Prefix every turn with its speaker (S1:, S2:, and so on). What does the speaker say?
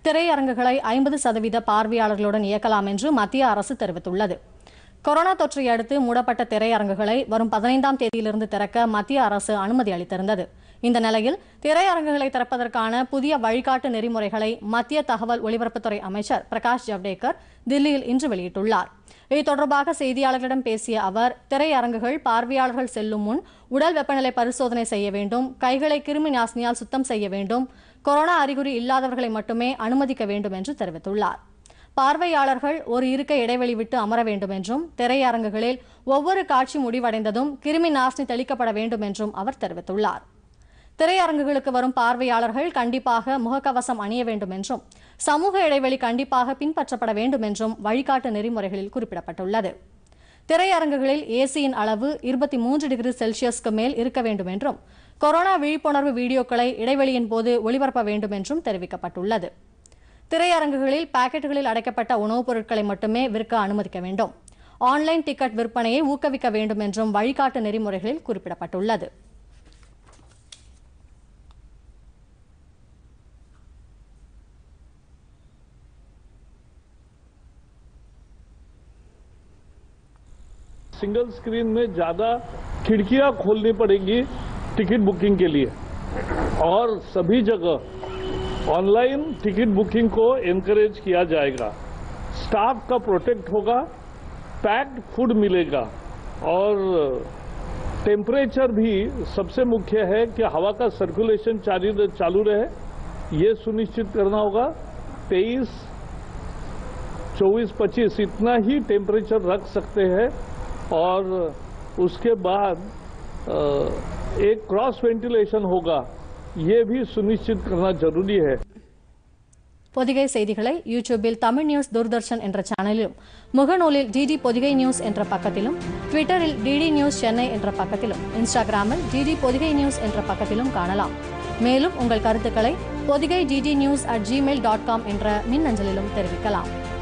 S1: திரையரங்குகளை ஐம்பது சதவீத பார்வையாளர்களுடன் இயக்கலாம் என்று மத்திய அரசு தெரிவித்துள்ளது கொரோனா தொற்றை அடுத்து மூடப்பட்ட திரையரங்குகளை வரும் பதினைந்தாம் தேதியிலிருந்து திறக்க மத்திய அரசு அனுமதி அளித்திருந்தது இந்த நிலையில் திரையரங்குகளை திறப்பதற்கான புதிய வழிகாட்டு நெறிமுறைகளை மத்திய தகவல் ஒலிபரப்புத்துறை அமைச்சர் பிரகாஷ் ஜவ்டேகர் தில்லியில் இன்று வெளியிட்டுள்ளார் இது தொடர்பாக செய்தியாளர்களிடம் பேசிய அவர் திரையரங்குகள் பார்வையாளர்கள் செல்லும் முன் உடல் வெப்பநிலை பரிசோதனை செய்ய வேண்டும் கைகளை கிருமி நாசினியால் சுத்தம் செய்ய வேண்டும் கொரோனா அறிகுறி இல்லாதவர்களை மட்டுமே அனுமதிக்க வேண்டும் என்று தெரிவித்துள்ளார் பார்வையாளர்கள் ஒரு இருக்கை இடைவெளி விட்டு அமர வேண்டும் என்றும் திரையரங்குகளில் ஒவ்வொரு காட்சி முடிவடைந்ததும் கிருமி நாசினி தெளிக்கப்பட வேண்டும் என்றும் அவர் தெரிவித்துள்ளார் திரையரங்குகளுக்கு வரும் பார்வையாளர்கள் கண்டிப்பாக முகக்கவசம் அணிய வேண்டும் என்றும் சமூக இடைவெளி கண்டிப்பாக பின்பற்றப்பட வேண்டும் என்றும் வழிகாட்டு நெறிமுறைகளில் குறிப்பிடப்பட்டுள்ளது திரையரங்குகளில் ஏசியின் அளவு இருபத்தி மூன்று டிகிரி செல்சியஸ்க்கு மேல் இருக்க வேண்டும் என்றும் கொரோனா விழிப்புணர்வு வீடியோக்களை இடைவெளியின் போது ஒளிபரப்ப வேண்டும் என்றும் தெரிவிக்கப்பட்டுள்ளது திரையரங்குகளில் பாக்கெட்டுகளில் அடைக்கப்பட்ட உணவுப் பொருட்களை மட்டுமே விற்க அனுமதிக்க வேண்டும் ஆன்லைன் டிக்கெட் விற்பனையை ஊக்குவிக்க வேண்டும் என்றும் வழிகாட்டு நெறிமுறைகளில் குறிப்பிடப்பட்டுள்ளது
S2: सिंगल स्क्रीन में ज्यादा खिड़कियां खोलनी पड़ेगी टिकट बुकिंग के लिए और सभी जगह ऑनलाइन टिकट बुकिंग को एनकरेज किया जाएगा स्टाफ का प्रोटेक्ट होगा पैक्ड फूड मिलेगा और टेम्परेचर भी सबसे मुख्य है कि हवा का सर्कुलेशन चालू चालू रहे ये सुनिश्चित करना होगा 23 24 25 इतना ही टेम्परेचर रख सकते हैं और उसके बाद अ, एक क्रॉस वेंटिलेशन होगा ये भी सुनिश्चित करना जरूरी है
S1: பொதிகை செய்திகளை யூடியூபில் தமிழ் நியூஸ் தூர்தர்ஷன் என்ற சேனலிலும் முகநூலில் டிடி பொதிகை நியூஸ் என்ற பக்கத்திலும் ட்விட்டரில் டிடி நியூஸ் சென்னை என்ற பக்கத்திலும் இன்ஸ்டாகிராமில் டிடி பொதிகை நியூஸ் என்ற பக்கத்திலும் காணலாம் மேலும் உங்கள் கருத்துக்களை Podhigai DD news at Gmail dot com என்ற மின்னஞ்சலிலும் தெரிவிக்கலாம்